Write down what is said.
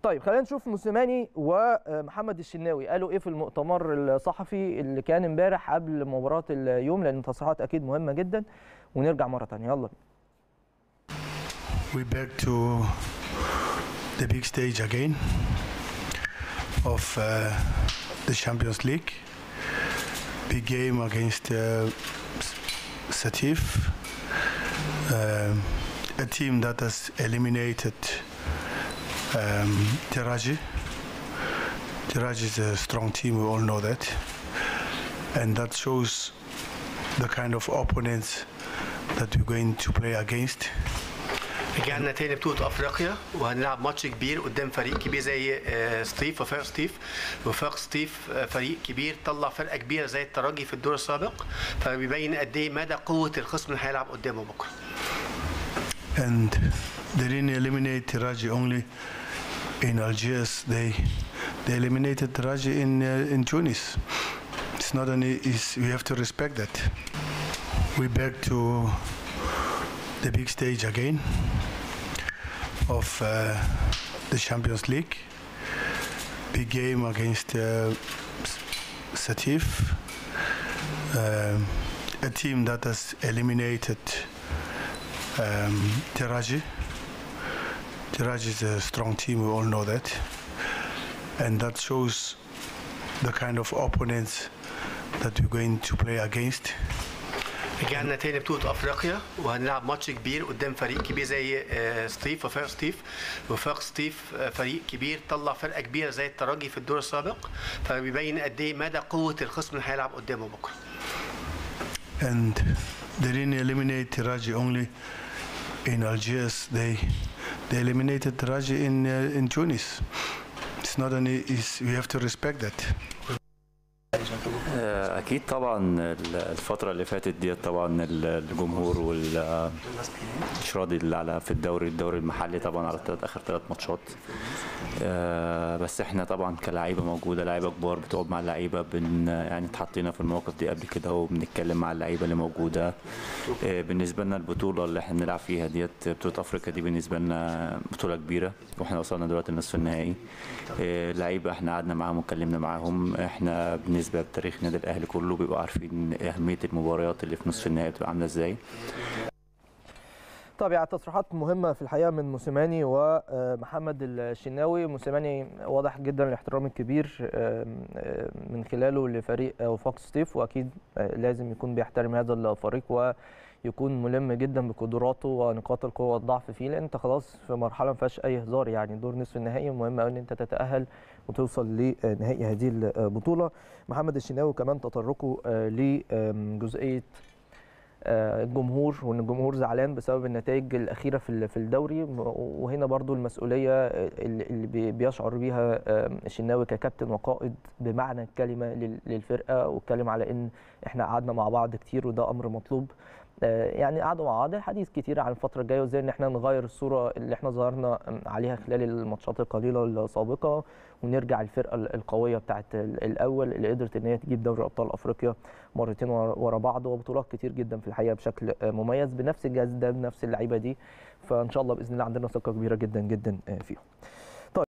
طيب خلينا نشوف موسيماني ومحمد الشناوي قالوا ايه في المؤتمر الصحفي اللي كان امبارح قبل مباراه اليوم لان التصريحات اكيد مهمه جدا ونرجع مره ثانيه يلا We back to the big stage again of uh, the Champions League. Big game against uh, Satif, um, a team that has eliminated um, Tiraji. Tiraji is a strong team, we all know that. And that shows the kind of opponents that we're going to play against. رجعنا تاني بطولة افريقيا وهنلعب ماتش كبير قدام فريق كبير زي آه، سطيف وفاق سطيف وفاق سطيف آه، فريق كبير طلع فرقة كبيرة زي الترجي في الدور السابق فبيبين قد ايه مدى قوة الخصم اللي هيلعب قدامه بكرة and they didn't eliminate Tiraji only in Algiers. They they eliminated Tiraji in uh, in Tunis. It's not an is we have to respect that. We back to the big stage again of uh, the Champions League. Big game against uh, S- Satif, um, a team that has eliminated um, Tiraji. Tiraji is a strong team, we all know that. And that shows the kind of opponents that we're going to play against. رجعنا تاني بطولة افريقيا وهنلعب ماتش كبير قدام فريق كبير زي آه، سطيف وفاق سطيف وفاق سطيف آه، فريق كبير طلع فرقة كبيرة زي الترجي في الدور السابق فبيبين قد ايه مدى قوة الخصم اللي هيلعب قدامه بكرة And they didn't eliminate Tiraji only in Algiers. They they eliminated Tiraji in uh, in Tunis. It's not an is we have to respect that. آه، اكيد طبعا ال- الفتره اللي فاتت ديت طبعا ال- الجمهور وال مش راضي اللي على في الدوري الدوري المحلي طبعا على الثلاث اخر ثلاث ماتشات آه، بس احنا طبعا كلاعيبه موجوده لعيبه كبار بتقعد مع اللعيبه بن يعني اتحطينا في المواقف دي قبل كده وبنتكلم مع اللعيبه اللي موجوده آه، بالنسبه لنا البطوله اللي احنا بنلعب فيها ديت بطوله افريقيا دي بالنسبه لنا بطوله كبيره واحنا وصلنا دلوقتي النصف النهائي آه، لعيبه احنا قعدنا معاهم واتكلمنا معاهم احنا بالنسبه لتاريخ النادي الاهلي كله بيبقوا عارفين اهميه المباريات اللي في نصف النهائي بتبقى عامله ازاي طب يعني تصريحات مهمة في الحقيقة من موسيماني ومحمد الشناوي موسيماني واضح جدا الاحترام الكبير آم، آم، من خلاله لفريق وفاق ستيف وأكيد آه، لازم يكون بيحترم هذا الفريق ويكون ملم جدا بقدراته ونقاط القوة والضعف فيه لأن أنت خلاص في مرحلة ما فيهاش أي هزار يعني دور نصف النهائي مهم أوي إن أنت تتأهل وتوصل لنهائي هذه البطولة محمد الشناوي كمان تطرقه آه، لجزئية آه، الجمهور وان الجمهور زعلان بسبب النتائج الاخيره في ال- في الدوري م- وهنا برضو المسؤوليه اللي اللي بي- بيشعر بيها آه، الشناوي ككابتن وقائد بمعنى الكلمه لل- للفرقه واتكلم على ان احنا قعدنا مع بعض كتير وده امر مطلوب آه، يعني قعدوا مع بعض الحديث كتير عن الفتره الجايه وازاي ان احنا نغير الصوره اللي احنا ظهرنا عليها خلال الماتشات القليله السابقه ونرجع الفرقه ال- القويه بتاعت ال- الاول اللي قدرت ان هي تجيب دوري ابطال افريقيا مرتين ورا ورا بعض وبطولات كتير جدا في الحقيقه بشكل آه، مميز بنفس الجهاز ده بنفس اللعيبه دي فان شاء الله باذن الله عندنا ثقه كبيره جدا جدا آه، فيهم